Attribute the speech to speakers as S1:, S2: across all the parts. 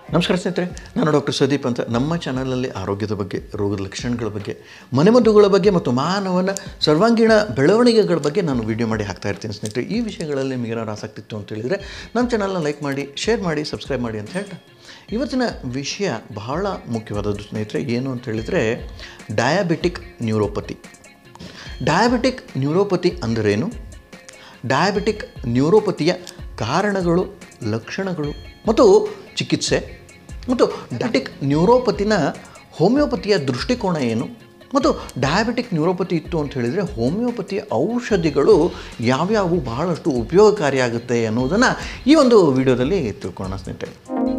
S1: ನಮಸ್ಕಾರ ಸ್ನೇಹಿತರೆ ನಾನು ಡಾಕ್ಟರ್ ಸುದೀಪ್ ಅಂತ ನಮ್ಮ ಚಾನಲಲ್ಲಿ ಆರೋಗ್ಯದ ಬಗ್ಗೆ ರೋಗದ ಲಕ್ಷಣಗಳ ಬಗ್ಗೆ ಮನೆಮದ್ದುಗಳ ಬಗ್ಗೆ ಮತ್ತು ಮಾನವನ ಸರ್ವಾಂಗೀಣ ಬೆಳವಣಿಗೆಗಳ ಬಗ್ಗೆ ನಾನು ವಿಡಿಯೋ ಮಾಡಿ ಹಾಕ್ತಾ ಇರ್ತೀನಿ ಸ್ನೇಹಿತರೆ ಈ ವಿಷಯಗಳಲ್ಲಿ ನಿಮಗೆ ಏನಾದ್ರು ಆಸಕ್ತಿ ಇತ್ತು ಅಂತ ಹೇಳಿದರೆ ನಮ್ಮ ಚಾನಲ್ನ ಲೈಕ್ ಮಾಡಿ ಶೇರ್ ಮಾಡಿ ಸಬ್ಸ್ಕ್ರೈಬ್ ಮಾಡಿ ಅಂತ ಹೇಳ್ತಾ ಇವತ್ತಿನ ವಿಷಯ ಬಹಳ ಮುಖ್ಯವಾದದ್ದು ಸ್ನೇಹಿತರೆ ಏನು ಅಂತ ಹೇಳಿದರೆ ಡಯಾಬಿಟಿಕ್ ನ್ಯೂರೋಪತಿ ಡಯಾಬಿಟಿಕ್ ನ್ಯೂರೋಪತಿ ಅಂದರೇನು ಡಯಾಬಿಟಿಕ್ ನ್ಯೂರೋಪತಿಯ ಕಾರಣಗಳು ಲಕ್ಷಣಗಳು ಮತ್ತು ಚಿಕಿತ್ಸೆ ಮತ್ತು ಡಯಾಬಿಟಿಕ್ ನ್ಯೂರೋಪತಿನ ಹೋಮಿಯೋಪತಿಯ ದೃಷ್ಟಿಕೋನ ಏನು ಮತ್ತು ಡಯಾಬಿಟಿಕ್ ನ್ಯೂರೋಪತಿ ಇತ್ತು ಅಂತ ಹೇಳಿದರೆ ಹೋಮಿಯೋಪತಿಯ ಔಷಧಿಗಳು ಯಾವ್ಯಾವು ಬಹಳಷ್ಟು ಉಪಯೋಗಕಾರಿಯಾಗುತ್ತೆ ಅನ್ನೋದನ್ನು ಈ ಒಂದು ವಿಡಿಯೋದಲ್ಲಿ ತಿಳ್ಕೊಳ್ಳೋಣ ಸ್ನೇಹಿತರೆ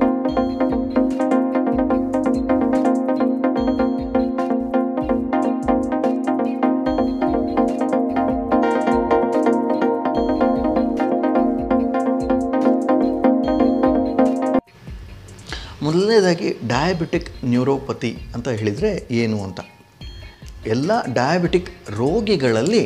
S1: ಮೊದಲನೇದಾಗಿ ಡಯಾಬಿಟಿಕ್ ನ್ಯೂರೋಪತಿ ಅಂತ ಹೇಳಿದರೆ ಏನು ಅಂತ ಎಲ್ಲ ಡಯಾಬಿಟಿಕ್ ರೋಗಿಗಳಲ್ಲಿ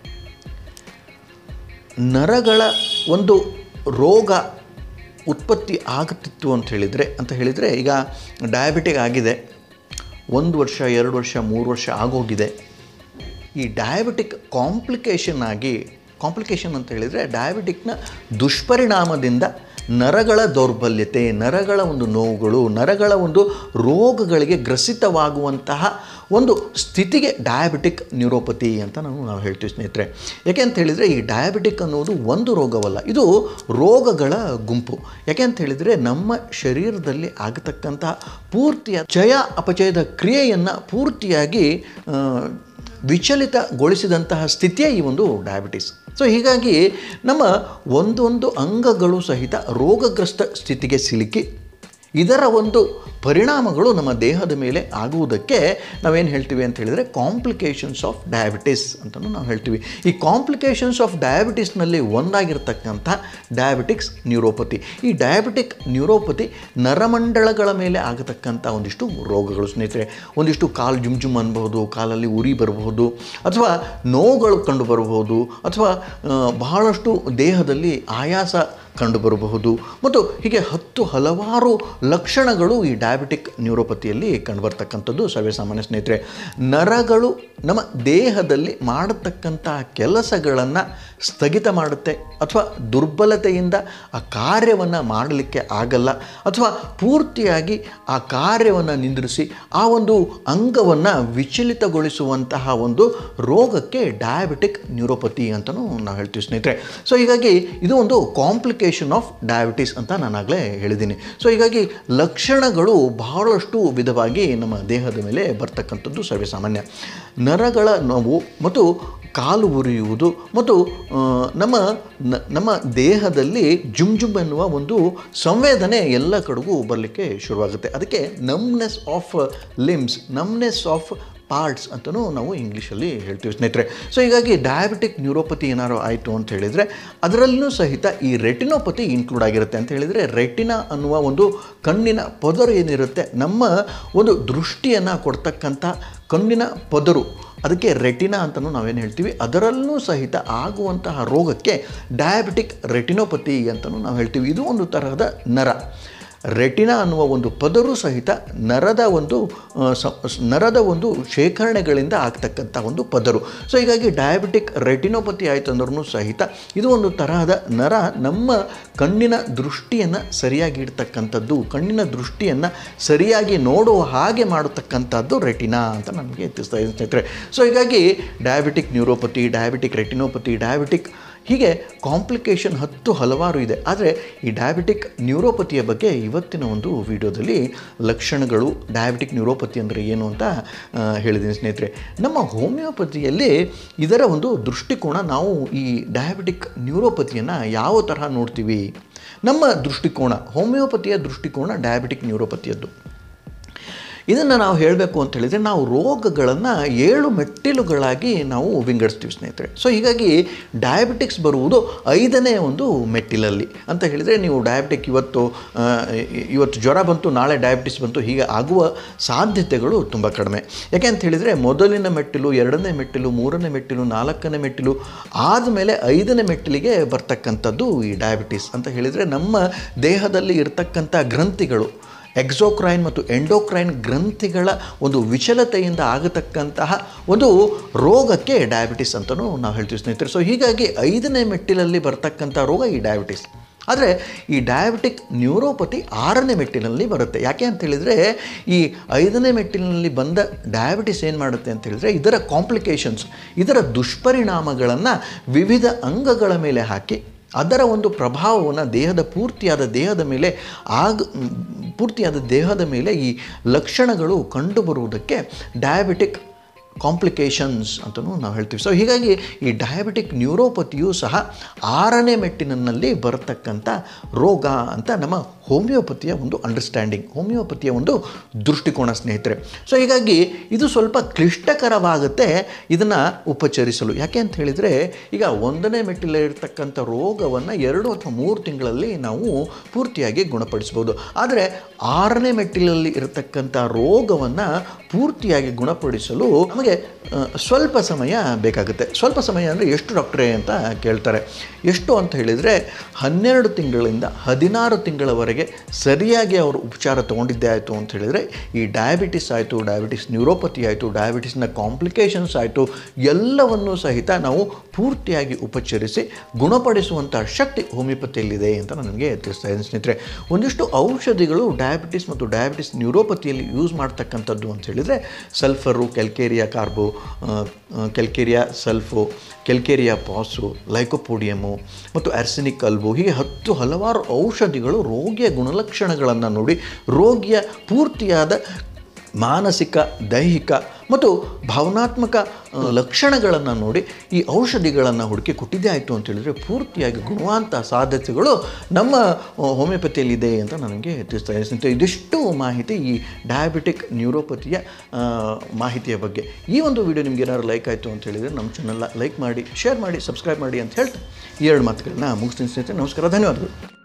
S1: ನರಗಳ ಒಂದು ರೋಗ ಉತ್ಪತ್ತಿ ಆಗುತ್ತಿತ್ತು ಅಂತ ಹೇಳಿದರೆ ಅಂತ ಹೇಳಿದರೆ ಈಗ ಡಯಾಬಿಟಿಕ್ ಆಗಿದೆ ಒಂದು ವರ್ಷ ಎರಡು ವರ್ಷ ಮೂರು ವರ್ಷ ಆಗೋಗಿದೆ ಈ ಡಯಾಬಿಟಿಕ್ ಕಾಂಪ್ಲಿಕೇಶನ್ ಆಗಿ ಕಾಂಪ್ಲಿಕೇಶನ್ ಅಂತ ಹೇಳಿದರೆ ಡಯಾಬಿಟಿಕ್ನ ದುಷ್ಪರಿಣಾಮದಿಂದ ನರಗಳ ದೌರ್ಬಲ್ಯತೆ ನರಗಳ ಒಂದು ನೋವುಗಳು ನರಗಳ ಒಂದು ರೋಗಗಳಿಗೆ ಗ್ರಸಿತವಾಗುವಂತಹ ಒಂದು ಸ್ಥಿತಿಗೆ ಡಯಾಬಿಟಿಕ್ ನ್ಯೂರೋಪತಿ ಅಂತ ನಾವು ನಾವು ಹೇಳ್ತೀವಿ ಸ್ನೇಹಿತರೆ ಯಾಕೆ ಅಂತ ಹೇಳಿದರೆ ಈ ಡಯಾಬಿಟಿಕ್ ಅನ್ನೋದು ಒಂದು ರೋಗವಲ್ಲ ಇದು ರೋಗಗಳ ಗುಂಪು ಯಾಕೆ ಅಂತ ಹೇಳಿದರೆ ನಮ್ಮ ಶರೀರದಲ್ಲಿ ಆಗತಕ್ಕಂತಹ ಪೂರ್ತಿಯ ಚಯ ಅಪಚಯದ ಕ್ರಿಯೆಯನ್ನು ಪೂರ್ತಿಯಾಗಿ ಆ, ವಿಚಲಿತಗೊಳಿಸಿದಂತಹ ಸ್ಥಿತಿಯೇ ಈ ಒಂದು ಡಯಾಬಿಟಿಸ್ ಸೊ ಹೀಗಾಗಿ ನಮ್ಮ ಒಂದೊಂದು ಅಂಗಗಳು ಸಹಿತ ರೋಗಗ್ರಸ್ತ ಸ್ಥಿತಿಗೆ ಸಿಲುಕಿ ಇದರ ಒಂದು ಪರಿಣಾಮಗಳು ನಮ್ಮ ದೇಹದ ಮೇಲೆ ಆಗುವುದಕ್ಕೆ ನಾವೇನು ಹೇಳ್ತೀವಿ ಅಂತ ಹೇಳಿದರೆ ಕಾಂಪ್ಲಿಕೇಶನ್ಸ್ ಆಫ್ ಡಯಾಬಿಟಿಸ್ ಅಂತಲೂ ನಾವು ಹೇಳ್ತೀವಿ ಈ ಕಾಂಪ್ಲಿಕೇಶನ್ಸ್ ಆಫ್ ಡಯಾಬಿಟಿಸ್ನಲ್ಲಿ ಒಂದಾಗಿರ್ತಕ್ಕಂಥ ಡಯಾಬಿಟಿಕ್ಸ್ ನ್ಯೂರೋಪತಿ ಈ ಡಯಾಬಿಟಿಕ್ ನ್ಯೂರೋಪತಿ ನರಮಂಡಲಗಳ ಮೇಲೆ ಆಗತಕ್ಕಂಥ ಒಂದಿಷ್ಟು ರೋಗಗಳು ಸ್ನೇಹಿತರೆ ಒಂದಿಷ್ಟು ಕಾಲು ಜುಮ್ ಜುಮ್ ಅನ್ಬಹುದು ಕಾಲಲ್ಲಿ ಉರಿ ಬರಬಹುದು ಅಥವಾ ನೋವುಗಳು ಕಂಡು ಬರಬಹುದು ಅಥವಾ ಆ, ಬಹಳಷ್ಟು ದೇಹದಲ್ಲಿ ಆಯಾಸ ಕಂಡುಬರಬಹುದು ಮತ್ತು ಹೀಗೆ ಹತ್ತು ಹಲವಾರು ಲಕ್ಷಣಗಳು ಈ ಡಯಾಬಿಟಿಕ್ ನ್ಯೂರೋಪತಿಯಲ್ಲಿ ಕಂಡುಬರ್ತಕ್ಕಂಥದ್ದು ಸರ್ವೇಸಾಮಾನ್ಯ ಸ್ನೇಹಿತರೆ ನರಗಳು ನಮ್ಮ ದೇಹದಲ್ಲಿ ಮಾಡತಕ್ಕಂತಹ ಕೆಲಸಗಳನ್ನು ಸ್ಥಗಿತ ಮಾಡುತ್ತೆ ಅಥವಾ ದುರ್ಬಲತೆಯಿಂದ ಆ ಕಾರ್ಯವನ್ನು ಮಾಡಲಿಕ್ಕೆ ಆಗಲ್ಲ ಅಥವಾ ಪೂರ್ತಿಯಾಗಿ ಆ ಕಾರ್ಯವನ್ನು ನಿಂದ್ರಿಸಿ ಆ ಒಂದು ಅಂಗವನ್ನು ವಿಚಲಿತಗೊಳಿಸುವಂತಹ ಒಂದು ರೋಗಕ್ಕೆ ಡಯಾಬಿಟಿಕ್ ನ್ಯೂರೋಪತಿ ಅಂತಲೂ ನಾವು ಹೇಳ್ತೀವಿ ಸ್ನೇಹಿತರೆ ಸೊ ಹೀಗಾಗಿ ಇದು ಒಂದು ಕಾಂಪ್ಲಿಕೇಶನ್ ಆಫ್ ಡಯಾಬಿಟಿಸ್ ಅಂತ ನಾನಾಗಲೇ ಹೇಳಿದ್ದೀನಿ ಸೊ ಹೀಗಾಗಿ ಲಕ್ಷಣಗಳು ಬಹಳಷ್ಟು ವಿಧವಾಗಿ ನಮ್ಮ ದೇಹದ ಮೇಲೆ ಬರ್ತಕ್ಕಂಥದ್ದು ಸರ್ವೇಸಾಮಾನ್ಯ ನರಗಳ ನೋವು ಮತ್ತು ಕಾಲು ಉರಿಯುವುದು ಮತ್ತು ಆ, ನಮ್ಮ ನ- ನಮ್ಮ ದೇಹದಲ್ಲಿ ಜುಮ್ ಜುಮ್ ಎನ್ನುವ ಒಂದು ಸಂವೇದನೆ ಎಲ್ಲ ಕಡೆಗೂ ಬರಲಿಕ್ಕೆ ಶುರುವಾಗುತ್ತೆ ಅದಕ್ಕೆ numbness of limbs numbness of parts ಅಂತಲೂ ನಾವು ಇಂಗ್ಲೀಷಲ್ಲಿ ಹೇಳ್ತೀವಿ ಸ್ನೇಹಿತರೆ ಸೊ ಹೀಗಾಗಿ ಡಯಾಬಿಟಿಕ್ ನ್ಯೂರೋಪತಿ ಏನಾರು ಆಯಿತು ಅಂತ ಹೇಳಿದರೆ ಅದರಲ್ಲೂ ಸಹಿತ ಈ ರೆಟಿನೋಪತಿ ಇನ್ಕ್ಲೂಡ್ ಆಗಿರುತ್ತೆ ಅಂತ ಹೇಳಿದರೆ ರೆಟಿನಾ ಅನ್ನುವ ಒಂದು ಕಣ್ಣಿನ ಪದರು ಏನಿರುತ್ತೆ ನಮ್ಮ ಒಂದು ದೃಷ್ಟಿಯನ್ನು ಕೊಡ್ತಕ್ಕಂಥ ಕಣ್ಣಿನ ಪದರು ಅದಕ್ಕೆ ರೆಟಿನಾ ಅಂತಲೂ ನಾವೇನು ಹೇಳ್ತೀವಿ ಅದರಲ್ಲೂ ಸಹಿತ ಆಗುವಂತಹ ರೋಗಕ್ಕೆ ಡಯಾಬಿಟಿಕ್ ರೆಟಿನೋಪತಿ ಅಂತಲೂ ನಾವು ಹೇಳ್ತೀವಿ ಇದು ಒಂದು ತರಹದ ನರ ರೆಟಿನಾ ಅನ್ನುವ ಒಂದು ಪದರು ಸಹಿತ ನರದ ಒಂದು ಆ, ಸ- ಸ್- ನರದ ಒಂದು ಶೇಖರಣೆಗಳಿಂದ ಆಗ್ತಕ್ಕಂಥ ಒಂದು ಪದರು ಸೊ ಹೀಗಾಗಿ ಡಯಾಬಿಟಿಕ್ ರೆಟಿನೋಪತಿ ಆಯಿತು ಅಂದ್ರೂ ಸಹಿತ ಇದು ಒಂದು ತರಹದ ನರ ನಮ್ಮ ಕಣ್ಣಿನ ದೃಷ್ಟಿಯನ್ನು ಸರಿಯಾಗಿ ಇಡ್ತಕ್ಕಂಥದ್ದು ಕಣ್ಣಿನ ದೃಷ್ಟಿಯನ್ನು ಸರಿಯಾಗಿ ನೋಡುವ ಹಾಗೆ ಮಾಡತಕ್ಕಂಥದ್ದು ರೆಟಿನಾ ಅಂತ ನಮಗೆ ತಿಳಿಸ್ತಾ ಇದ್ದೀನಿ ಸ್ನೇಹಿತರೆ ಸೊ ಹೀಗಾಗಿ diabetic neuropathy diabetic retinopathy diabetic ಹೀಗೆ ಕಾಂಪ್ಲಿಕೇಶನ್ ಹತ್ತು ಹಲವಾರು ಇದೆ ಆದರೆ ಈ ಡಯಾಬಿಟಿಕ್ ನ್ಯೂರೋಪತಿಯ ಬಗ್ಗೆ ಇವತ್ತಿನ ಒಂದು ವಿಡಿಯೋದಲ್ಲಿ ಲಕ್ಷಣಗಳು ಡಯಾಬಿಟಿಕ್ ನ್ಯೂರೋಪತಿ ಅಂದರೆ ಏನು ಅಂತ ಆ, ಹೇಳಿದ್ದೀನಿ ಸ್ನೇಹಿತರೆ ನಮ್ಮ ಹೋಮಿಯೋಪತಿಯಲ್ಲಿ ಇದರ ಒಂದು ದೃಷ್ಟಿಕೋನ ನಾವು ಈ ಡಯಾಬಿಟಿಕ್ ನ್ಯೂರೋಪತಿಯನ್ನು ಯಾವ ತರಹ ನೋಡ್ತೀವಿ ನಮ್ಮ ದೃಷ್ಟಿಕೋನ ಹೋಮಿಯೋಪತಿಯ ದೃಷ್ಟಿಕೋನ ಡಯಾಬಿಟಿಕ್ ನ್ಯೂರೋಪತಿಯದ್ದು ಇದನ್ನು ನಾವು ಹೇಳಬೇಕು ಅಂತ ಹೇಳಿದರೆ ನಾವು ರೋಗಗಳನ್ನು ಏಳು ಮೆಟ್ಟಿಲುಗಳಾಗಿ ನಾವು ವಿಂಗಡಿಸ್ತೀವಿ ಸ್ನೇಹಿತರೆ ಸೊ ಹೀಗಾಗಿ ಡಯಾಬಿಟಿಕ್ಸ್ ಬರುವುದು ಐದನೇ ಒಂದು ಮೆಟ್ಟಿಲಲ್ಲಿ ಅಂತ ಹೇಳಿದರೆ ನೀವು ಡಯಾಬಿಟಿಕ್ ಇವತ್ತು ಆ, ಇ- ಇವತ್ತು ಜ್ವರ ಬಂತು ನಾಳೆ ಡಯಾಬಿಟಿಸ್ ಬಂತು ಹೀಗೆ ಆಗುವ ಸಾಧ್ಯತೆಗಳು ತುಂಬ ಕಡಿಮೆ ಯಾಕೆ ಅಂತ ಹೇಳಿದರೆ ಮೊದಲಿನ ಮೆಟ್ಟಿಲು ಎರಡನೇ ಮೆಟ್ಟಿಲು ಮೂರನೇ ಮೆಟ್ಟಿಲು ನಾಲ್ಕನೇ ಮೆಟ್ಟಿಲು ಆದಮೇಲೆ ಐದನೇ ಮೆಟ್ಟಿಲಿಗೆ ಬರ್ತಕ್ಕಂಥದ್ದು ಈ ಡಯಾಬಿಟಿಸ್ ಅಂತ ಹೇಳಿದರೆ ನಮ್ಮ ದೇಹದಲ್ಲಿ ಇರ್ತಕ್ಕಂಥ ಗ್ರಂಥಿಗಳು ಎಕ್ಸೋಕ್ರೈನ್ ಮತ್ತು ಎಂಡೋಕ್ರೈನ್ ಗ್ರಂಥಿಗಳ ಒಂದು ವಿಚಲತೆಯಿಂದ ಆಗತಕ್ಕಂತಹ ಒಂದು ರೋಗಕ್ಕೆ ಡಯಾಬಿಟಿಸ್ ಅಂತಲೂ ನಾವು ಹೇಳ್ತೀವಿ ಸ್ನೇಹಿತರೆ ಸೊ ಹೀಗಾಗಿ ಐದನೇ ಮೆಟ್ಟಿಲಲ್ಲಿ ಬರ್ತಕ್ಕಂಥ ರೋಗ ಈ ಡಯಾಬಿಟಿಸ್ ಆದರೆ ಈ ಡಯಾಬಿಟಿಕ್ ನ್ಯೂರೋಪತಿ ಆರನೇ ಮೆಟ್ಟಿನಲ್ಲಿ ಬರುತ್ತೆ ಯಾಕೆ ಅಂತ ಹೇಳಿದರೆ ಈ ಐದನೇ ಮೆಟ್ಟಿಲಿನಲ್ಲಿ ಬಂದ ಡಯಾಬಿಟಿಸ್ ಏನು ಮಾಡುತ್ತೆ ಅಂತ ಹೇಳಿದರೆ ಇದರ ಕಾಂಪ್ಲಿಕೇಶನ್ಸ್ ಇದರ ದುಷ್ಪರಿಣಾಮಗಳನ್ನು ವಿವಿಧ ಅಂಗಗಳ ಮೇಲೆ ಹಾಕಿ ಅದರ ಒಂದು ಪ್ರಭಾವವನ್ನು ದೇಹದ ಪೂರ್ತಿಯಾದ ದೇಹದ ಮೇಲೆ ಆಗ ಪೂರ್ತಿಯಾದ ದೇಹದ ಮೇಲೆ ಈ ಲಕ್ಷಣಗಳು ಕಂಡುಬರುವುದಕ್ಕೆ ಡಯಾಬಿಟಿಕ್ ಕಾಂಪ್ಲಿಕೇಶನ್ಸ್ ಅಂತಲೂ ನಾವು ಹೇಳ್ತೀವಿ ಸೊ ಹೀಗಾಗಿ ಈ ಡಯಾಬಿಟಿಕ್ ನ್ಯೂರೋಪತಿಯು ಸಹ ಆರನೇ ಮೆಟ್ಟಿನಲ್ಲಿ ಬರತಕ್ಕಂಥ ರೋಗ ಅಂತ ನಮ್ಮ ಹೋಮಿಯೋಪತಿಯ ಒಂದು ಅಂಡರ್ಸ್ಟ್ಯಾಂಡಿಂಗ್ ಹೋಮಿಯೋಪತಿಯ ಒಂದು ದೃಷ್ಟಿಕೋನ ಸ್ನೇಹಿತರೆ ಸೊ ಹೀಗಾಗಿ ಇದು ಸ್ವಲ್ಪ ಕ್ಲಿಷ್ಟಕರವಾಗುತ್ತೆ ಇದನ್ನು ಉಪಚರಿಸಲು ಯಾಕೆ ಅಂತ ಹೇಳಿದರೆ ಈಗ ಒಂದನೇ ಮೆಟ್ಟಿಲಿರ್ತಕ್ಕಂಥ ರೋಗವನ್ನು ಎರಡು ಅಥವಾ ಮೂರು ತಿಂಗಳಲ್ಲಿ ನಾವು ಪೂರ್ತಿಯಾಗಿ ಗುಣಪಡಿಸ್ಬೋದು ಆದರೆ ಆರನೇ ಮೆಟ್ಟಿಲಲ್ಲಿ ಇರತಕ್ಕಂಥ ರೋಗವನ್ನು ಪೂರ್ತಿಯಾಗಿ ಗುಣಪಡಿಸಲು ನಮಗೆ ಆ, ಸ್ವಲ್ಪ ಸಮಯ ಬೇಕಾಗುತ್ತೆ ಸ್ವಲ್ಪ ಸಮಯ ಅಂದರೆ ಎಷ್ಟು ಡಾಕ್ಟ್ರೇ ಅಂತ ಕೇಳ್ತಾರೆ ಎಷ್ಟು ಅಂತ ಹೇಳಿದರೆ ಹನ್ನೆರಡು ತಿಂಗಳಿಂದ ಹದಿನಾರು ತಿಂಗಳವರೆಗೆ ಸರಿಯಾಗಿ ಅವರು ಉಪಚಾರ ತೊಗೊಂಡಿದ್ದೇ ಆಯಿತು ಅಂತ ಹೇಳಿದರೆ ಈ ಡಯಾಬಿಟಿಸ್ ಆಯಿತು ಡಯಾಬಿಟಿಸ್ ನ್ಯೂರೋಪತಿ ಆಯಿತು ಡಯಾಬಿಟಿಸ್ನ ಕಾಂಪ್ಲಿಕೇಶನ್ಸ್ ಆಯಿತು ಎಲ್ಲವನ್ನೂ ಸಹಿತ ನಾವು ಪೂರ್ತಿಯಾಗಿ ಉಪಚರಿಸಿ ಗುಣಪಡಿಸುವಂಥ ಶಕ್ತಿ ಹೋಮಿಯೋಪತಿಯಲ್ಲಿದೆ ಅಂತ ನಾನು ನಿಮಗೆ ತಿಳಿಸ್ತಾ ಇದ್ದೀನಿ ಸ್ನೇಹಿತರೆ ಒಂದಿಷ್ಟು ಔಷಧಿಗಳು ಡಯಾಬಿಟಿಸ್ ಮತ್ತು ಡಯಾಬಿಟಿಸ್ ನ್ಯೂರೋಪತಿಯಲ್ಲಿ ಯೂಸ್ ಮಾಡ್ತಕ್ಕಂಥದ್ದು ಅಂತ ಹೇಳಿದರೆ sulphur calcarea carbo calcarea sulph calcarea phos lycopodium ಮತ್ತು ಆರ್ಸೆನಿಕ್ ಅಲ್ಬು ಹೀಗೆ ಹತ್ತು ಹಲವಾರು ಔಷಧಿಗಳು ರೋಗಿಯ ಗುಣಲಕ್ಷಣಗಳನ್ನು ನೋಡಿ ರೋಗಿಯ ಪೂರ್ತಿಯಾದ ಮಾನಸಿಕ ದೈಹಿಕ ಮತ್ತು ಭಾವನಾತ್ಮಕ ಲಕ್ಷಣಗಳನ್ನು ನೋಡಿ ಈ ಔಷಧಿಗಳನ್ನು ಹುಡುಕಿ ಕೊಟ್ಟಿದ್ದೇ ಆಯಿತು ಅಂತ ಹೇಳಿದರೆ ಪೂರ್ತಿಯಾಗಿ ಗುಣವಂತ ಸಾಧ್ಯತೆಗಳು ನಮ್ಮ ಆ, ಹೋಮಿಯೋಪತಿಯಲ್ಲಿದೆ ಅಂತ ನನಗೆ ತಿಳಿಸ್ತಾ ಇದೆ ಸ್ನೇಹಿತರೆ ಇದಿಷ್ಟು ಮಾಹಿತಿ ಈ ಡಯಾಬಿಟಿಕ್ ನ್ಯೂರೋಪತಿಯ ಆ, ಮಾಹಿತಿಯ ಬಗ್ಗೆ ಈ ಒಂದು ವಿಡಿಯೋ ನಿಮ್ಗೆ ಏನಾದ್ರು ಲೈಕ್ ಆಯಿತು ಅಂತ ಹೇಳಿದರೆ ನಮ್ಮ ಚಾನಲ್ನ ಲೈಕ್ ಮಾಡಿ ಶೇರ್ ಮಾಡಿ ಸಬ್ಸ್ಕ್ರೈಬ್ ಮಾಡಿ ಅಂತ ಹೇಳ್ತಾ ಈ ಎರಡು ಮಾತುಗಳನ್ನ ಮುಗಿಸ್ತೀನಿ ಸ್ನೇಹಿತರೆ ನಮಸ್ಕಾರ ಧನ್ಯವಾದಗಳು